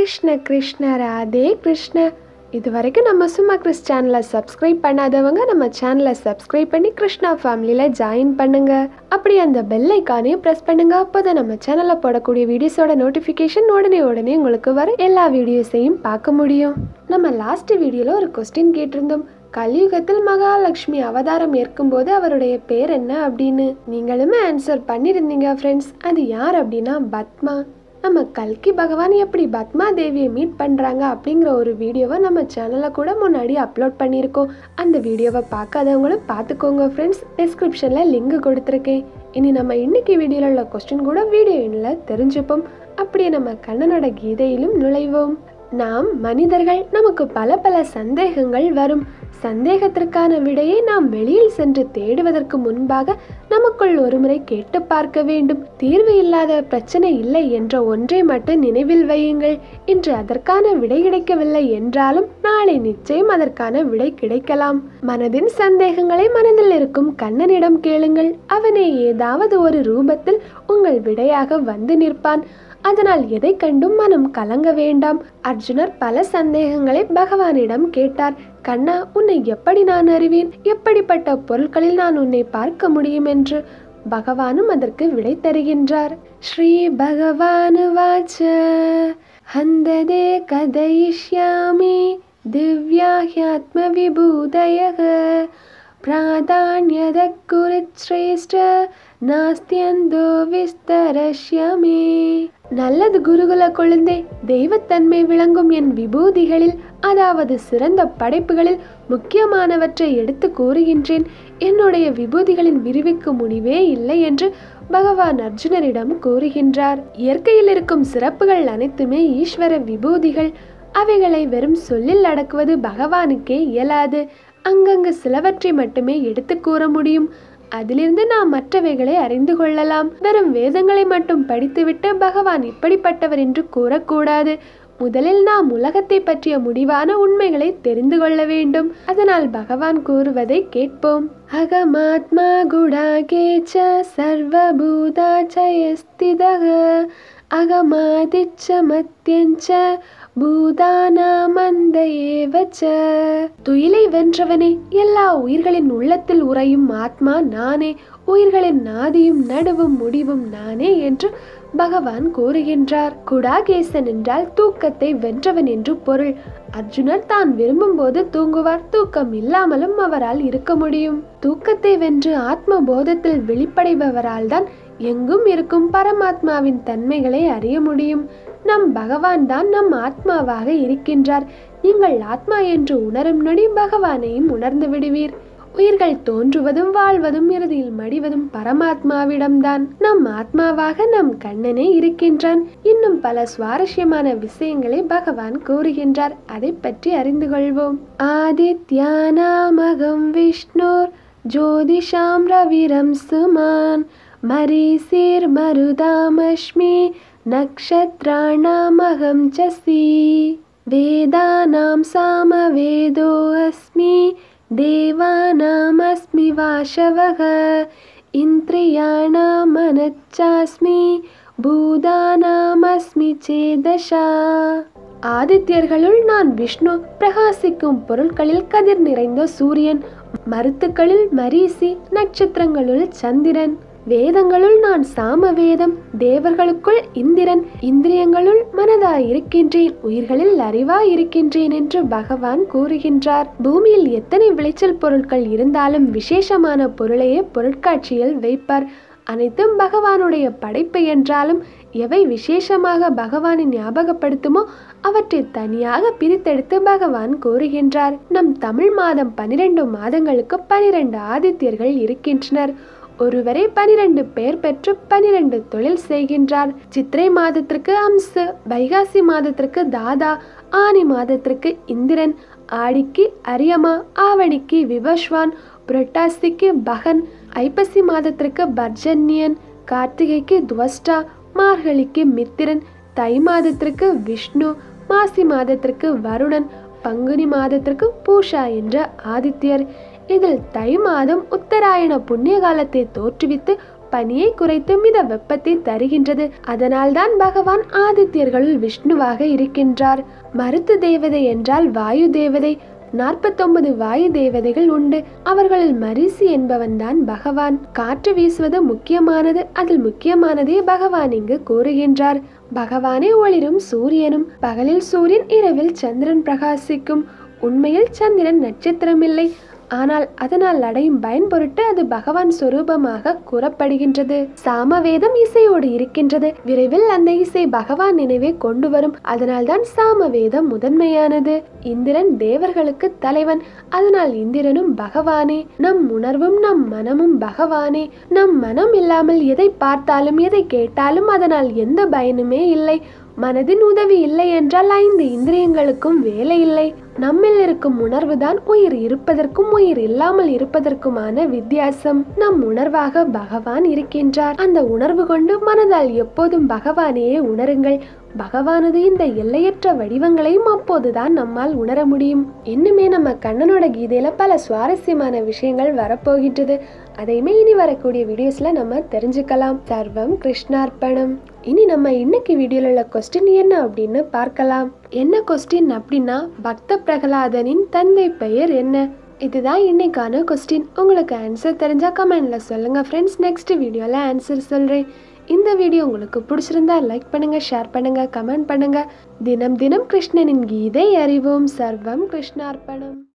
கிருஷ்ண கிருஷ்ண ராதே கிருஷ்ண இது வரைக்கும் நம்ம சும்மா கிறிஸ் சேனலை சப்ஸ்கிரைப் பண்ணாதவங்க நம்ம சேனலை சப்ஸ்கிரைப் பண்ணி கிருஷ்ணா ஃபேமிலியில் ஜாயின் பண்ணுங்க அப்படி அந்த பெல் ஐக்கானையும் ப்ரெஸ் பண்ணுங்க அப்போதான் நம்ம சேனலில் போடக்கூடிய வீடியோஸோட நோட்டிஃபிகேஷன் உடனே உடனே உங்களுக்கு வர எல்லா வீடியோஸையும் பார்க்க முடியும் நம்ம லாஸ்ட் வீடியோவில் ஒரு கொஸ்டின் கேட்டிருந்தோம் கலியுகத்தில் மகாலட்சுமி அவதாரம் ஏற்கும்போது அவருடைய பேர் என்ன அப்படின்னு நீங்களுமே ஆன்சர் பண்ணியிருந்தீங்க ஃப்ரெண்ட்ஸ் அது யார் அப்படின்னா பத்மா நம்ம கல்கி பகவான் எப்படி பத்மா தேவியை மீட் பண்ணுறாங்க அப்படிங்கிற ஒரு வீடியோவை நம்ம சேனலில் கூட முன்னாடி அப்லோட் பண்ணியிருக்கோம் அந்த வீடியோவை பார்க்காதவங்களும் பார்த்துக்கோங்க ஃப்ரெண்ட்ஸ் டிஸ்கிரிப்ஷனில் லிங்க் கொடுத்துருக்கேன் இனி நம்ம இன்னைக்கு வீடியோவில் உள்ள கொஸ்டின் கூட வீடியோ எண்ணில் தெரிஞ்சுப்போம் அப்படியே நம்ம கண்ணனோட கீதையிலும் நுழைவோம் நாம் மனிதர்கள் நமக்கு பல பல சந்தேகங்கள் வரும் சந்தேகத்திற்கான விடையை நாம் வெளியில் சென்று தேடுவதற்கு முன்பாக நமக்குள் ஒருமுறை கேட்டு பார்க்க வேண்டும் தீர்வு இல்லாத பிரச்சனை இல்லை என்ற ஒன்றை மட்டும் நினைவில் வையுங்கள் இன்று அதற்கான விடை கிடைக்கவில்லை என்றாலும் நாளை நிச்சயம் அதற்கான விடை கிடைக்கலாம் மனதின் சந்தேகங்களை மனதில் இருக்கும் கண்ணனிடம் கேளுங்கள் அவனே ஏதாவது ஒரு ரூபத்தில் உங்கள் விடையாக வந்து நிற்பான் அதனால் எதை கண்டும் மனம் கலங்க வேண்டாம் அர்ஜுனர் பல சந்தேகங்களை பகவானிடம் கேட்டார் கண்ணா உன்னை எப்படி நான் அறிவேன் எப்படிப்பட்ட பொருட்களில் நான் உன்னை பார்க்க முடியும் என்று பகவானும் அதற்கு விடை தருகின்றார் ஸ்ரீ பகவானு வாச்ச ஹந்ததே கதயிஷ்யாமி திவ்யாஹ்யாத்ம விபூதயக பிராதான்யத குருச்ரேஷ்ட நாஸ்தியந்தோ விஸ்தரஷ்யமே நல்லது குருகுல கொழுந்தே தெய்வத்தன்மை விளங்கும் என் விபூதிகளில் அதாவது சிறந்த படைப்புகளில் முக்கியமானவற்றை எடுத்து கூறுகின்றேன் என்னுடைய விபூதிகளின் விரிவுக்கு முடிவே இல்லை என்று பகவான் அர்ஜுனரிடம் கூறுகின்றார் இயற்கையில் இருக்கும் சிறப்புகள் அனைத்துமே ஈஸ்வர விபூதிகள் அவைகளை வெறும் சொல்லில் அடக்குவது பகவானுக்கே இயலாது அங்கங்கு சிலவற்றை மட்டுமே எடுத்து கூற முடியும் அதிலிருந்து நாம் மற்றவைகளை அறிந்து கொள்ளலாம் வெறும் வேதங்களை மட்டும் படித்துவிட்டு பகவான் இப்படிப்பட்டவர் என்று கூறக்கூடாது முதலில் நாம் உலகத்தை பற்றிய முடிவான உண்மைகளை தெரிந்து கொள்ள வேண்டும் அதனால் பகவான் கூறுவதை கேட்போம் அகமாத்மா குடாகேச்ச சர்வபூதா சயஸ்திதக அகமாதிச்ச மத்தியஞ்ச பூதானாமந்த ஏவச்ச துயிலை வென்றவனே எல்லா உயிர்களின் உள்ளத்தில் உறையும் ஆத்மா நானே உயிர்களின் நாதியும் நடுவும் முடிவும் நானே என்று பகவான் கூறுகின்றார் குடாகேசன் என்றால் தூக்கத்தை வென்றவன் என்று பொருள் அர்ஜுனர் தான் விரும்பும் போது தூங்குவார் தூக்கம் இல்லாமலும் அவரால் இருக்க முடியும் தூக்கத்தை வென்று ஆத்ம போதத்தில் வெளிப்படைபவரால் தான் எங்கும் இருக்கும் பரமாத்மாவின் தன்மைகளை அறிய முடியும் நம் பகவான் தான் நம் ஆத்மாவாக இருக்கின்றார் நீங்கள் ஆத்மா என்று உணரும் நொடி பகவானையும் உணர்ந்து விடுவீர் உயிர்கள் தோன்றுவதும் வாழ்வதும் இறுதியில் மடிவதும் பரமாத்மாவிடம்தான் நம் ஆத்மாவாக நம் கண்ணனே இருக்கின்றான் இன்னும் பல சுவாரஸ்யமான விஷயங்களை பகவான் கூறுகின்றார் அதை பற்றி அறிந்து கொள்வோம் ஆதித்யானாமகம் விஷ்ணுர் ஜோதிஷாம் ரவிரம் சுமான் மரீசிர் மருதாமஸ்மி நக்ஷத்ராணாமகம் சசி வேதானாம் சாமவேதோ அஸ்மி தேவானாமஸ்மி வாஷவக இந்திரியாணாமனச்சாஸ்மி பூதானாமஸ்மி சேதஷா ஆதித்யர்களுள் நான் விஷ்ணு பிரகாசிக்கும் பொருட்களில் கதிர் நிறைந்த சூரியன் மருத்துக்களில் மரீசி நட்சத்திரங்களுள் சந்திரன் வேதங்களுள் நான் சாம வேதம் தேவர்களுக்குள் இந்திரன் இந்திரியங்களுள் மனதாய் இருக்கின்றேன் உயிர்களில் அறிவாய் இருக்கின்றேன் என்று பகவான் கூறுகின்றார் பூமியில் எத்தனை விளைச்சல் பொருட்கள் இருந்தாலும் விசேஷமான பொருளையே பொருட்காட்சியில் வைப்பார் அனைத்தும் பகவானுடைய படைப்பு என்றாலும் எவை விசேஷமாக பகவானை ஞாபகப்படுத்துமோ அவற்றை தனியாக பிரித்தெடுத்து பகவான் கூறுகின்றார் நம் தமிழ் மாதம் பனிரெண்டு மாதங்களுக்கு பனிரெண்டு ஆதித்யர்கள் இருக்கின்றனர் ஒருவரே பனிரெண்டு பெயர் பெற்று பனிரெண்டு தொழில் செய்கின்றார் சித்திரை மாதத்திற்கு அம்சு வைகாசி மாதத்திற்கு தாதா ஆனி மாதத்திற்கு இந்திரன் ஆடிக்கு அரியமா ஆவணிக்கு விவஸ்வான் புரட்டாசிக்கு பகன் ஐப்பசி மாதத்திற்கு பர்ஜன்யன் கார்த்திகைக்கு துவஸ்டா மார்கழிக்கு மித்திரன் தை மாதத்திற்கு விஷ்ணு மாசி மாதத்திற்கு வருணன் பங்குனி மாதத்திற்கு பூஷா என்ற ஆதித்யர் இதில் தை மாதம் உத்தராயண புண்ணிய காலத்தை தோற்றுவித்து பனியை குறைத்து மித வெப்பத்தை தருகின்றது அதனால்தான் பகவான் ஆதித்யர்களுள் விஷ்ணுவாக இருக்கின்றார் மருத்து தேவதை என்றால் வாயு தேவதை நாற்பத்தொன்பது வாயு தேவதைகள் உண்டு அவர்களில் மரிசி என்பவன் தான் பகவான் காற்று வீசுவது முக்கியமானது அதில் முக்கியமானதே பகவான் இங்கு கூறுகின்றார் பகவானே ஒளிரும் சூரியனும் பகலில் சூரியன் இரவில் சந்திரன் பிரகாசிக்கும் உண்மையில் சந்திரன் நட்சத்திரமில்லை ஆனால் அதனால் அடையும் பயன் பொருட்டு அது பகவான் சொரூபமாக கூறப்படுகின்றது சாமவேதம் இசையோடு இருக்கின்றது விரைவில் அந்த இசை பகவான் நினைவை கொண்டு வரும் அதனால்தான் சாமவேதம் முதன்மையானது இந்திரன் தேவர்களுக்கு தலைவன் அதனால் இந்திரனும் பகவானே நம் உணர்வும் நம் மனமும் பகவானே நம் மனம் இல்லாமல் எதை பார்த்தாலும் எதை கேட்டாலும் அதனால் எந்த பயனுமே இல்லை மனதின் உதவி இல்லை என்றால் ஐந்து இந்திரியங்களுக்கும் வேலை இல்லை நம்மில் இருக்கும் உணர்வுதான் உயிர் இருப்பதற்கும் உயிர் இல்லாமல் இருப்பதற்குமான வித்தியாசம் நம் உணர்வாக பகவான் இருக்கின்றார் அந்த உணர்வு கொண்டு மனதால் எப்போதும் பகவானையே உணருங்கள் பகவானது இந்த எல்லையற்ற வடிவங்களையும் அப்போதுதான் நம்மால் உணர முடியும் இன்னுமே நம்ம கண்ணனோட கீதையில பல சுவாரஸ்யமான விஷயங்கள் வரப்போகின்றது அதையுமே இனி வரக்கூடிய வீடியோஸ்ல நம்ம தெரிஞ்சுக்கலாம் சர்வம் கிருஷ்ணார்ப்பணம் இனி நம்ம இன்னைக்கு வீடியோல உள்ள கொஸ்டின் என்ன அப்படின்னு பார்க்கலாம் என்ன கொஸ்டின் அப்படின்னா பக்த பிரகலாதனின் தந்தை பெயர் என்ன இதுதான் இன்னைக்கான கொஸ்டின் உங்களுக்கு ஆன்சர் தெரிஞ்சா கமெண்ட்ல சொல்லுங்க ஃப்ரெண்ட்ஸ் நெக்ஸ்ட் வீடியோல ஆன்சர் சொல்றேன் இந்த வீடியோ உங்களுக்கு பிடிச்சிருந்தா லைக் பண்ணுங்க ஷேர் பண்ணுங்க கமெண்ட் பண்ணுங்க தினம் தினம் கிருஷ்ணனின் கீதை அறிவோம் சர்வம் கிருஷ்ணார்ப்பணம்